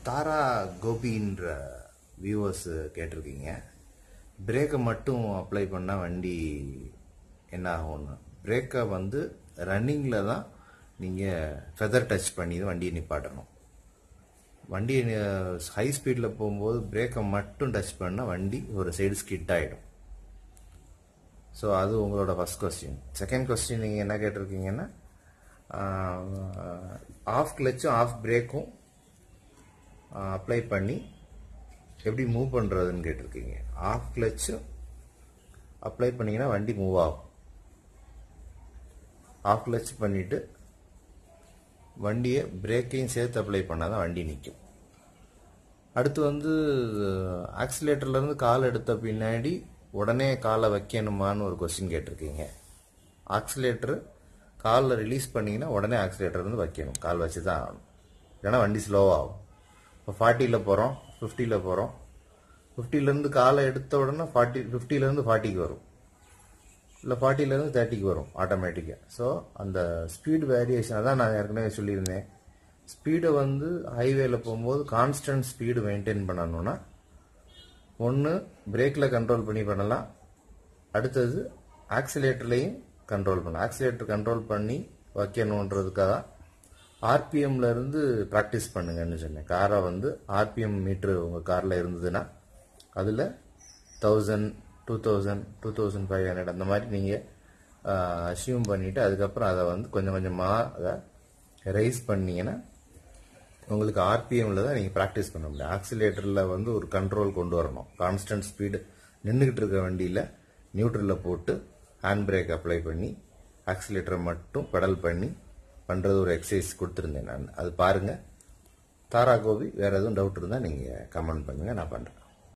தாரா கோபின்ற viewers கேட்டிருக்கீங்க பிரேக்கை மட்டும் அப்ளை பண்ணால் வண்டி என்ன ஆகும்னு பிரேக்கை வந்து ரன்னிங்கில் தான் நீங்கள் ஃபெதர் டச் பண்ணி தான் வண்டியை நிப்பாட்டணும் வண்டி ஹை ஸ்பீடில் போகும்போது பிரேக்கை மட்டும் டச் பண்ணால் வண்டி ஒரு சைடு ஸ்கிட் ஆகிடும் ஸோ அது உங்களோட ஃபர்ஸ்ட் கொஸ்டின் செகண்ட் கொஸ்டின் நீங்கள் என்ன கேட்டிருக்கீங்கன்னா ஆஃப் கிளச்சும் ஆஃப் பிரேக்கும் அப்ளை பண்ணி எப்படி மூவ் பண்ணுறதுன்னு கேட்டிருக்கீங்க ஆஃப் கிளச்சும் அப்ளை பண்ணிங்கன்னா வண்டி மூவ் ஆகும் ஆஃப் கிளச் பண்ணிவிட்டு வண்டியை பிரேக்கையும் சேர்த்து அப்ளை பண்ணால் தான் வண்டி நிற்கும் அடுத்து வந்து ஆக்சிலேட்டர்லேருந்து கால் எடுத்த பின்னாடி உடனே காலை வைக்கணுமான்னு ஒரு கொஸ்டின் கேட்டிருக்கீங்க ஆக்சிலேட்டரு காலில் ரிலீஸ் பண்ணிங்கன்னா உடனே ஆக்சிலேட்டர் வந்து வைக்கணும் கால் வச்சு தான் ஆகணும் இல்லைன்னா வண்டி ஸ்லோவாகும் இப்போ ஃபார்ட்டியில் போகிறோம் ஃபிஃப்டியில் போகிறோம் ஃபிஃப்டிலேருந்து காலை எடுத்த உடனே ஃபார்ட்டி ஃபிஃப்டிலேருந்து ஃபார்ட்டிக்கு வரும் இல்லை ஃபார்ட்டிலேருந்து தேர்ட்டிக்கு வரும் ஆட்டோமேட்டிக்காக ஸோ அந்த ஸ்பீடு வேரியேஷன் அதான் நான் ஏற்கனவே சொல்லியிருந்தேன் ஸ்பீடை வந்து ஹைவேல போகும்போது கான்ஸ்டன்ட் ஸ்பீடு மெயின்டைன் பண்ணணும்னா ஒன்று பிரேக்கில் கண்ட்ரோல் பண்ணி பண்ணலாம் அடுத்தது ஆக்சிலேட்டர்லையும் கண்ட்ரோல் பண்ணலாம் ஆக்சிலேட்டர் கண்ட்ரோல் பண்ணி வைக்கணுன்றதுக்காக ஆர்பிஎம்ல இருந்து ப்ராக்டிஸ் பண்ணுங்கன்னு சொன்னேன் காரை வந்து ஆர்பிஎம் மீட்ரு உங்கள் காரில் இருந்ததுன்னா அதில் thousand two thousand two thousand five hundred அந்த மாதிரி நீங்கள் அசியூம் பண்ணிவிட்டு அதுக்கப்புறம் அதை வந்து கொஞ்சம் கொஞ்சமாக அதை ரைஸ் பண்ணீங்கன்னா உங்களுக்கு ஆர்பிஎம்ல தான் நீங்கள் ப்ராக்டிஸ் பண்ண முடியும் ஆக்சிலேட்டரில் வந்து ஒரு கண்ட்ரோல் கொண்டு வரணும் கான்ஸ்டன்ட் ஸ்பீடு நின்றுக்கிட்டு இருக்க வண்டியில் நியூட்ரலில் போட்டு ஹேண்ட் பிரேக் அப்ளை பண்ணி ஆக்சிலேட்டரை மட்டும் பெடல் பண்ணி பண்ணுறது ஒரு எக்ஸசைஸ் கொடுத்துருந்தேன் நான் அது பாருங்கள் தாரா கோபி வேறு எதுவும் டவுட் இருந்தால் நீங்கள் கமெண்ட் பண்ணுங்கள் நான் பண்ணுறேன்